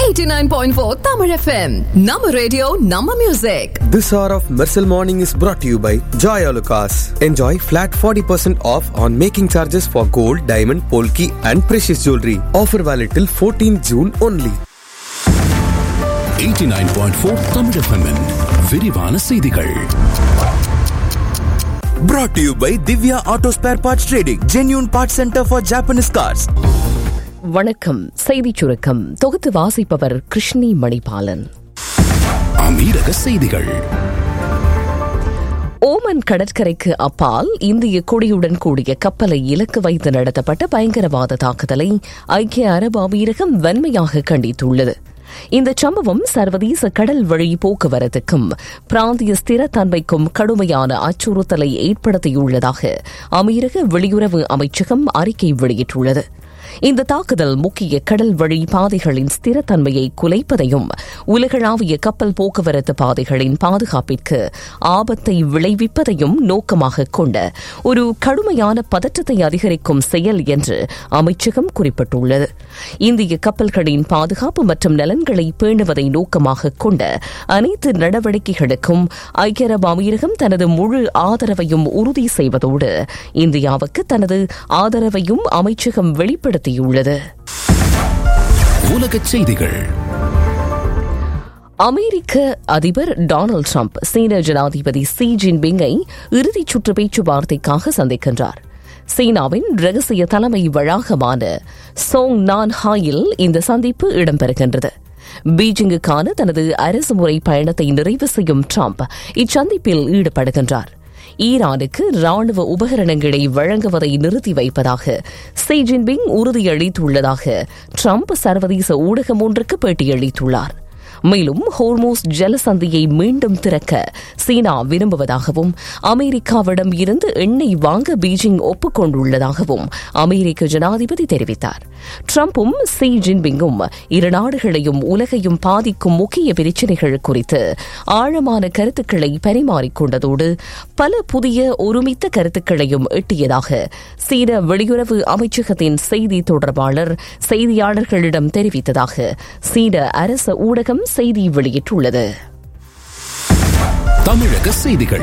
89.4 Tamil FM. Nama radio, Nama music. This hour of Mersal Morning is brought to you by Joy Alucas. Enjoy flat 40% off on making charges for gold, diamond, polki and precious jewelry. Offer valid till 14 June only. 89.4 Tamil எஃப்எம்மின் விரிவான செய்திகள் Brought to you by Divya Auto Spare Parts Trading, genuine parts center for Japanese cars. வணக்கம் செய்திச் சுருக்கம் தொகுத்து வாசிப்பவர் கிருஷ்ணி மணிபாலன் அமீரக செய்திகள் ஓமன் கடற்கரைக்கு அப்பால் இந்திய கொடியுடன் கூடிய கப்பலை இலக்கு வைத்து நடத்தப்பட்ட பயங்கரவாத தாக்குதலை ஐக்கிய அரபு அமீரகம் வன்மையாக கண்டித்துள்ளது இந்த சம்பவம் சர்வதேச கடல் வழி போக்குவரத்துக்கும் பிராந்திய ஸ்திரத்தன்மைக்கும் கடுமையான அச்சுறுத்தலை ஏற்படுத்தியுள்ளதாக அமீரக வெளியுறவு அமைச்சகம் அறிக்கை வெளியிட்டுள்ளது இந்த தாக்குதல் முக்கிய கடல் வழி பாதைகளின் ஸ்திரத்தன்மையை குலைப்பதையும் உலகளாவிய கப்பல் போக்குவரத்து பாதைகளின் பாதுகாப்பிற்கு ஆபத்தை விளைவிப்பதையும் நோக்கமாக கொண்ட ஒரு கடுமையான பதற்றத்தை அதிகரிக்கும் செயல் என்று அமைச்சகம் குறிப்பிட்டுள்ளது இந்திய கப்பல்களின் பாதுகாப்பு மற்றும் நலன்களை பேணுவதை நோக்கமாக கொண்ட அனைத்து நடவடிக்கைகளுக்கும் ஐக்கிய அரபு அமீரகம் தனது முழு ஆதரவையும் உறுதி செய்வதோடு இந்தியாவுக்கு தனது ஆதரவையும் அமைச்சகம் வெளிப்படுத்தியுள்ளது உலகச் செய்திகள் அமெரிக்க அதிபர் டொனால்டு டிரம்ப் சீன ஜனாதிபதி சி ஜின்பிங்கை இறுதிச் சுற்று பேச்சுவார்த்தைக்காக சந்திக்கின்றார் சீனாவின் ரகசிய தலைமை வளாகமான சோங் நான் ஹாயில் இந்த சந்திப்பு இடம்பெறுகின்றது பீஜிங்குக்கான தனது அரசுமுறை பயணத்தை நிறைவு செய்யும் ட்ரம்ப் இச்சந்திப்பில் ஈடுபடுகின்றார் ஈரானுக்கு ராணுவ உபகரணங்களை வழங்குவதை நிறுத்தி வைப்பதாக சி ஜின்பிங் உறுதியளித்துள்ளதாக ட்ரம்ப் சர்வதேச ஊடகம் ஒன்றுக்கு பேட்டியளித்துள்ளார் மேலும் ஹோர்மோஸ் ஜலசந்தியை மீண்டும் திறக்க சீனா விரும்புவதாகவும் அமெரிக்காவிடம் இருந்து எண்ணெய் வாங்க பீஜிங் ஒப்புக்கொண்டுள்ளதாகவும் அமெரிக்க ஜனாதிபதி தெரிவித்தார் ட்ரம்பும் சி ஜின்பிங்கும் இரு நாடுகளையும் உலகையும் பாதிக்கும் முக்கிய பிரச்சினைகள் குறித்து ஆழமான கருத்துக்களை பரிமாறிக்கொண்டதோடு பல புதிய ஒருமித்த கருத்துக்களையும் எட்டியதாக சீன வெளியுறவு அமைச்சகத்தின் செய்தி தொடர்பாளர் செய்தியாளர்களிடம் தெரிவித்ததாக சீன அரச ஊடகம் செய்தி வெளியிட்டுள்ளது தமிழக செய்திகள்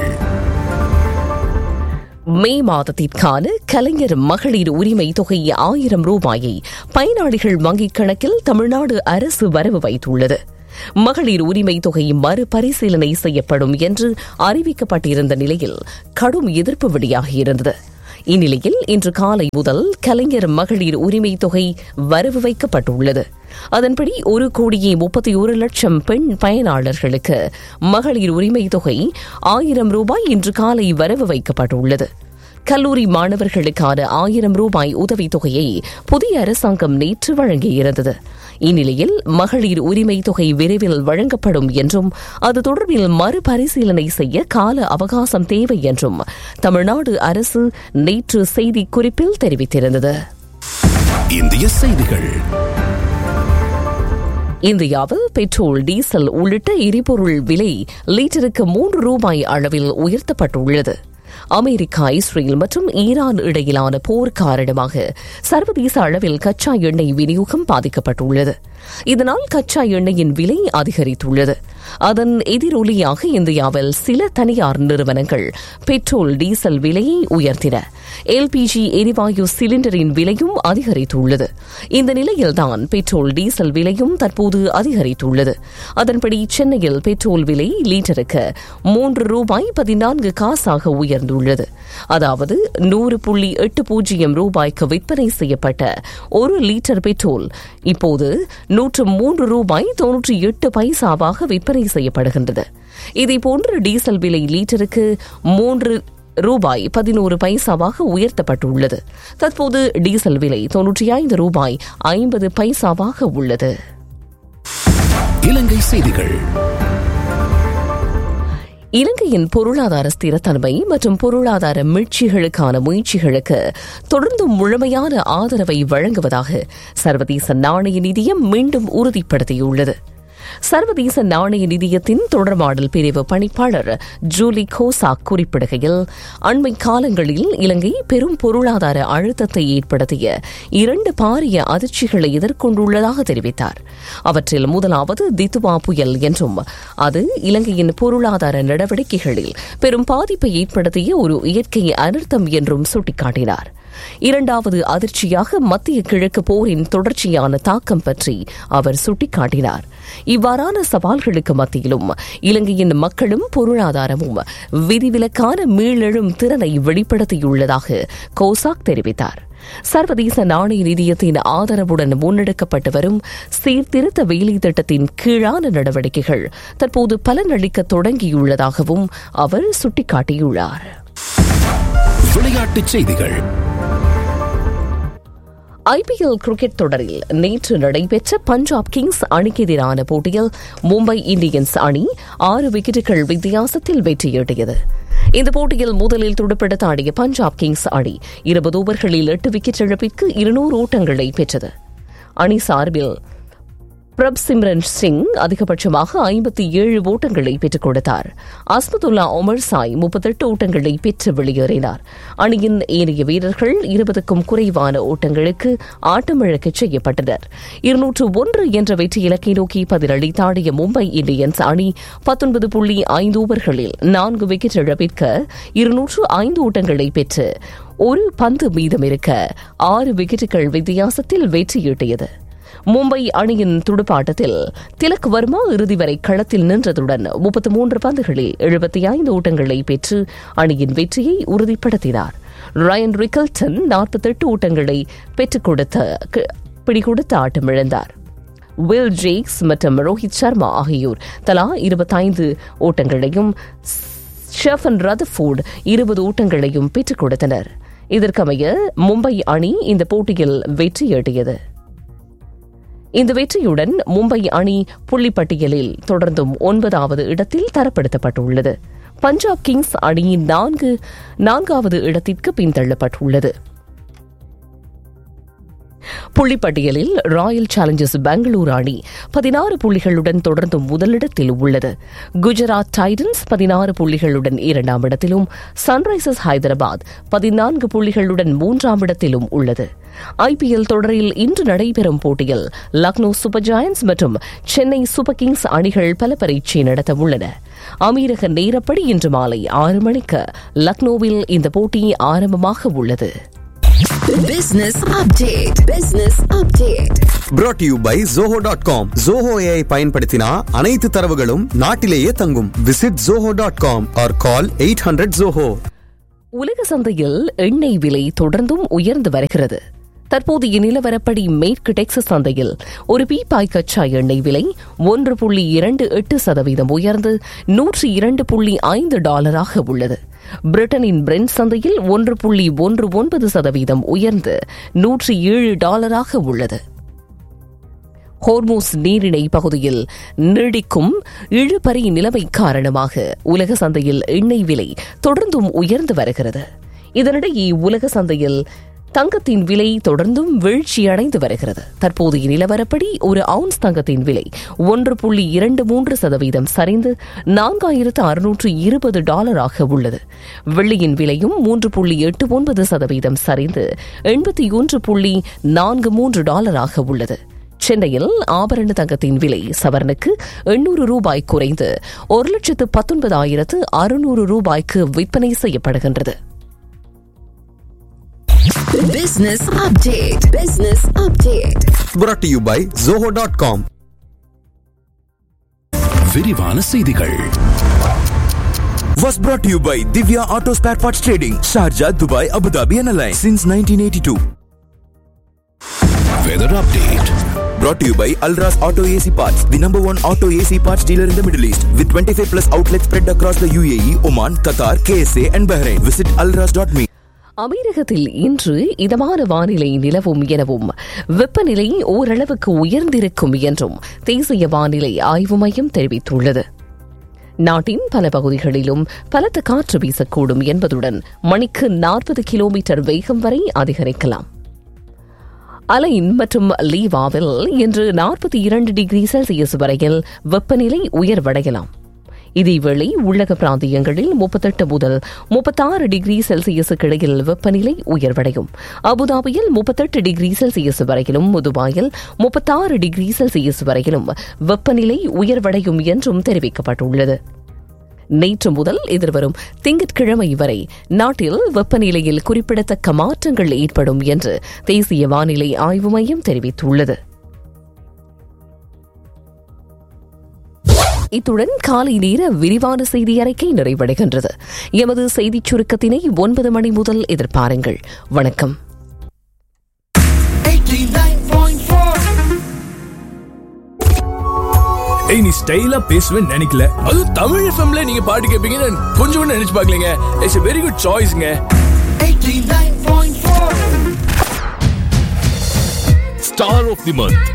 மே மாதத்திற்கான கலைஞர் மகளிர் உரிமை தொகை ஆயிரம் ரூபாயை பயனாளிகள் வங்கிக் கணக்கில் தமிழ்நாடு அரசு வரவு வைத்துள்ளது மகளிர் உரிமை தொகை மறுபரிசீலனை செய்யப்படும் என்று அறிவிக்கப்பட்டிருந்த நிலையில் கடும் எதிர்ப்பு வெளியாகியிருந்தது இந்நிலையில் இன்று காலை முதல் கலைஞர் மகளிர் உரிமை தொகை வரவு வைக்கப்பட்டுள்ளது அதன்படி ஒரு கோடியே முப்பத்தி ஒரு லட்சம் பெண் பயனாளர்களுக்கு மகளிர் உரிமை தொகை ஆயிரம் ரூபாய் இன்று காலை வரவு வைக்கப்பட்டுள்ளது கல்லூரி மாணவர்களுக்கான ஆயிரம் ரூபாய் உதவித்தொகையை புதிய அரசாங்கம் நேற்று வழங்கியிருந்தது இந்நிலையில் மகளிர் உரிமை தொகை விரைவில் வழங்கப்படும் என்றும் அது தொடர்பில் மறுபரிசீலனை செய்ய கால அவகாசம் தேவை என்றும் தமிழ்நாடு அரசு நேற்று செய்திக்குறிப்பில் தெரிவித்திருந்தது இந்திய செய்திகள் இந்தியாவில் பெட்ரோல் டீசல் உள்ளிட்ட எரிபொருள் விலை லீட்டருக்கு மூன்று ரூபாய் அளவில் உயர்த்தப்பட்டுள்ளது அமெரிக்கா இஸ்ரேல் மற்றும் ஈரான் இடையிலான போர் காரணமாக சர்வதேச அளவில் கச்சா எண்ணெய் விநியோகம் பாதிக்கப்பட்டுள்ளது இதனால் கச்சா எண்ணெயின் விலை அதிகரித்துள்ளது அதன் எதிரொலியாக இந்தியாவில் சில தனியார் நிறுவனங்கள் பெட்ரோல் டீசல் விலையை உயர்த்தின எல்பிஜி எரிவாயு சிலிண்டரின் விலையும் அதிகரித்துள்ளது இந்த நிலையில்தான் பெட்ரோல் டீசல் விலையும் தற்போது அதிகரித்துள்ளது அதன்படி சென்னையில் பெட்ரோல் விலை லீட்டருக்கு மூன்று ரூபாய் பதினான்கு காசாக உயர்ந்துள்ளது அதாவது நூறு புள்ளி எட்டு பூஜ்ஜியம் ரூபாய்க்கு விற்பனை செய்யப்பட்ட ஒரு லீட்டர் பெட்ரோல் இப்போது நூற்று மூன்று ரூபாய் தொன்னூற்றி எட்டு பைசாவாக விற்பனை செய்யப்படுகின்றது இதேபோன்று டீசல் விலை லீட்டருக்கு மூன்று ரூபாய் பதினோரு பைசாவாக உயர்த்தப்பட்டுள்ளது தற்போது டீசல் விலை தொன்னூற்றி ஐந்து ரூபாய் ஐம்பது பைசாவாக உள்ளது இலங்கை செய்திகள் இலங்கையின் பொருளாதார ஸ்திரத்தன்மை மற்றும் பொருளாதார மீட்சிகளுக்கான முயற்சிகளுக்கு தொடர்ந்து முழுமையான ஆதரவை வழங்குவதாக சர்வதேச நாணய நிதியம் மீண்டும் உறுதிப்படுத்தியுள்ளது சர்வதேச நாணய நிதியத்தின் தொடர்பாடல் பிரிவு பணிப்பாளர் ஜூலி கோசா குறிப்பிடுகையில் அண்மை காலங்களில் இலங்கை பெரும் பொருளாதார அழுத்தத்தை ஏற்படுத்திய இரண்டு பாரிய அதிர்ச்சிகளை எதிர்கொண்டுள்ளதாக தெரிவித்தார் அவற்றில் முதலாவது தித்துவா புயல் என்றும் அது இலங்கையின் பொருளாதார நடவடிக்கைகளில் பெரும் பாதிப்பை ஏற்படுத்திய ஒரு இயற்கை அனர்த்தம் என்றும் சுட்டிக்காட்டினார் இரண்டாவது அதிர்ச்சியாக மத்திய கிழக்கு போரின் தொடர்ச்சியான தாக்கம் பற்றி அவர் சுட்டிக்காட்டினார் இவ்வாறான சவால்களுக்கு மத்தியிலும் இலங்கையின் மக்களும் பொருளாதாரமும் விதிவிலக்கான மீளெழும் திறனை வெளிப்படுத்தியுள்ளதாக கோசாக் தெரிவித்தார் சர்வதேச நாணய நிதியத்தின் ஆதரவுடன் முன்னெடுக்கப்பட்டு வரும் சீர்திருத்த வேலை திட்டத்தின் கீழான நடவடிக்கைகள் தற்போது பலனளிக்க தொடங்கியுள்ளதாகவும் அவர் சுட்டிக்காட்டியுள்ளார் விளையாட்டுச் செய்திகள் ஐபிஎல் கிரிக்கெட் தொடரில் நேற்று நடைபெற்ற பஞ்சாப் கிங்ஸ் அணிக்கு எதிரான போட்டியில் மும்பை இந்தியன்ஸ் அணி ஆறு விக்கெட்டுகள் வித்தியாசத்தில் வெற்றியீட்டியது இந்த போட்டியில் முதலில் துடுப்பெடுத்து ஆடிய பஞ்சாப் கிங்ஸ் அணி இருபது ஓவர்களில் எட்டு விக்கெட் இழப்பிற்கு இருநூறு ஓட்டங்களை பெற்றது அணி சார்பில் பிரப் சிம்ரன் சிங் அதிகபட்சமாக ஐம்பத்தி ஏழு ஓட்டங்களை பெற்றுக் கொடுத்தார் அஸ்மதுல்லா ஒமர் சாய் முப்பத்தெட்டு ஓட்டங்களை பெற்று வெளியேறினார் அணியின் ஏனைய வீரர்கள் இருபதுக்கும் குறைவான ஓட்டங்களுக்கு ஆட்டமிழக்கச் செய்யப்பட்டனர் இருநூற்று ஒன்று என்ற வெற்றி இலக்கை நோக்கி பதிலளித்தாடிய மும்பை இந்தியன்ஸ் அணி பத்தொன்பது புள்ளி ஐந்து ஓவர்களில் நான்கு விக்கெட் இழப்பிற்கு இருநூற்று ஐந்து ஓட்டங்களை பெற்று ஒரு பந்து மீதமிருக்க ஆறு விக்கெட்டுகள் வித்தியாசத்தில் வெற்றியீட்டியது மும்பை அணியின் துடுப்பாட்டத்தில் திலக் வர்மா இறுதி வரை களத்தில் நின்றதுடன் முப்பத்தி மூன்று பந்துகளில் எழுபத்தி ஐந்து ஓட்டங்களை பெற்று அணியின் வெற்றியை உறுதிப்படுத்தினார் ரயன் ரிக்கல்டன் நாற்பத்தெட்டு ஓட்டங்களை பெற்றுக் கொடுத்த பிடிகொடுத்த ஆட்டமிழந்தார் வில் ஜேக்ஸ் மற்றும் ரோஹித் சர்மா ஆகியோர் தலா இருபத்தைந்து ஓட்டங்களையும் ஷெஃபன் ரதஃபோர்டு இருபது ஓட்டங்களையும் பெற்றுக் கொடுத்தனர் இதற்கமைய மும்பை அணி இந்த போட்டியில் வெற்றியீட்டியது இந்த வெற்றியுடன் மும்பை அணி புள்ளிப்பட்டியலில் தொடர்ந்தும் ஒன்பதாவது இடத்தில் தரப்படுத்தப்பட்டுள்ளது பஞ்சாப் கிங்ஸ் அணி நான்கு நான்காவது இடத்திற்கு பின்தள்ளப்பட்டுள்ளது புள்ளிப்பட்டியலில் ராயல் சேலஞ்சர்ஸ் பெங்களூரு அணி பதினாறு புள்ளிகளுடன் தொடர்ந்து முதலிடத்தில் உள்ளது குஜராத் டைட்டன்ஸ் பதினாறு புள்ளிகளுடன் இரண்டாம் இடத்திலும் சன்ரைசர்ஸ் ஹைதராபாத் பதினான்கு புள்ளிகளுடன் மூன்றாம் இடத்திலும் உள்ளது ஐபிஎல் தொடரில் இன்று நடைபெறும் போட்டியில் லக்னோ சூப்பர் ஜாயன்ஸ் மற்றும் சென்னை சூப்பர் கிங்ஸ் அணிகள் பல பரீட்சை நடத்த உள்ளன அமீரக நேரப்படி இன்று மாலை ஆறு மணிக்கு லக்னோவில் இந்த போட்டி ஆரம்பமாக உள்ளது Business update. Business update. brought to you by zoho.com zoho ai பயன்படுத்தினா அனைத்து தரவுகளும் நாட்டிலேயே தங்கும் visit zoho.com or call 800 zoho உலக சந்தையில் எண்ணெய் விலை தொடர்ந்தும் உயர்ந்து வருகிறது தற்போதைய நிலவரப்படி மேற்கு டெக்சஸ் சந்தையில் ஒரு பீப்பாய் கச்சா எண்ணெய் விலை ஒன்று புள்ளி இரண்டு எட்டு சதவீதம் உயர்ந்து நூற்றி இரண்டு புள்ளி ஐந்து டாலராக உள்ளது பிரிட்டனின் பிரெண்ட் சந்தையில் ஒன்று புள்ளி ஒன்று ஒன்பது சதவீதம் உயர்ந்து நூற்றி ஏழு டாலராக உள்ளது ஹோர்மோஸ் நீரிணை பகுதியில் நீடிக்கும் இழுபறி நிலைமை காரணமாக உலக சந்தையில் எண்ணெய் விலை தொடர்ந்தும் உயர்ந்து வருகிறது இதனிடையே உலக சந்தையில் தங்கத்தின் விலை தொடர்ந்தும் வீழ்ச்சியடைந்து வருகிறது தற்போதைய நிலவரப்படி ஒரு அவுன்ஸ் தங்கத்தின் விலை ஒன்று புள்ளி இரண்டு மூன்று சதவீதம் சரிந்து நான்காயிரத்து அறுநூற்று இருபது டாலராக உள்ளது வெள்ளியின் விலையும் மூன்று புள்ளி எட்டு ஒன்பது சதவீதம் சரிந்து எண்பத்தி ஒன்று புள்ளி நான்கு மூன்று டாலராக உள்ளது சென்னையில் ஆபரண தங்கத்தின் விலை சவரனுக்கு எண்ணூறு ரூபாய் குறைந்து ஒரு லட்சத்து பத்தொன்பதாயிரத்து அறுநூறு ரூபாய்க்கு விற்பனை செய்யப்படுகின்றது Business update. Business update. brought to you by zoho.com விரிவான செய்திகள் Was brought to you by Divya Auto Spare Parts Trading, Sharjah, Dubai, Abu Dhabi, and Alliance since 1982. Weather update Brought to you by Alras Auto AC Parts, the number one auto AC parts dealer in the Middle East, with 25 plus outlets spread across the UAE, Oman, Qatar, KSA, and Bahrain. Visit alras.me. அமீரகத்தில் இன்று இதமான வானிலை நிலவும் எனவும் வெப்பநிலை ஓரளவுக்கு உயர்ந்திருக்கும் என்றும் தேசிய வானிலை ஆய்வு மையம் தெரிவித்துள்ளது நாட்டின் பல பகுதிகளிலும் பலத்த காற்று வீசக்கூடும் என்பதுடன் மணிக்கு நாற்பது கிலோமீட்டர் வேகம் வரை அதிகரிக்கலாம் அலைன் மற்றும் லீவாவில் இன்று நாற்பத்தி இரண்டு டிகிரி செல்சியஸ் வரையில் வெப்பநிலை உயர்வடையலாம் இதேவேளை உள்ளக பிராந்தியங்களில் முப்பத்தெட்டு முதல் முப்பத்தாறு டிகிரி செல்சியஸுக்கு இடையில் வெப்பநிலை உயர்வடையும் அபுதாபியில் முப்பத்தெட்டு டிகிரி செல்சியஸ் வரையிலும் முதுபாயில் முப்பத்தாறு டிகிரி செல்சியஸ் வரையிலும் வெப்பநிலை உயர்வடையும் என்றும் தெரிவிக்கப்பட்டுள்ளது நேற்று முதல் எதிர்வரும் திங்கட்கிழமை வரை நாட்டில் வெப்பநிலையில் குறிப்பிடத்தக்க மாற்றங்கள் ஏற்படும் என்று தேசிய வானிலை ஆய்வு மையம் தெரிவித்துள்ளது இத்துடன் காலை நேர விரிவான செய்தி அறிக்கை நிறைவடைகின்றது எமது செய்திச் சுருக்கத்தினை ஒன்பது மணி முதல் எதிர்பாருங்கள் வணக்கம் ஏய் நீ ஸ்டைலா பேசுவேன்னு நினைக்கல அது தமிழ் எஃப்எம்ல நீங்க பாட்டு கேட்பீங்கன்னு கொஞ்சம் கூட நினைச்சு பார்க்கலங்க இட்ஸ் வெரி குட் சாய்ஸ்ங்க ஸ்டார் ஆஃப் தி மந்த்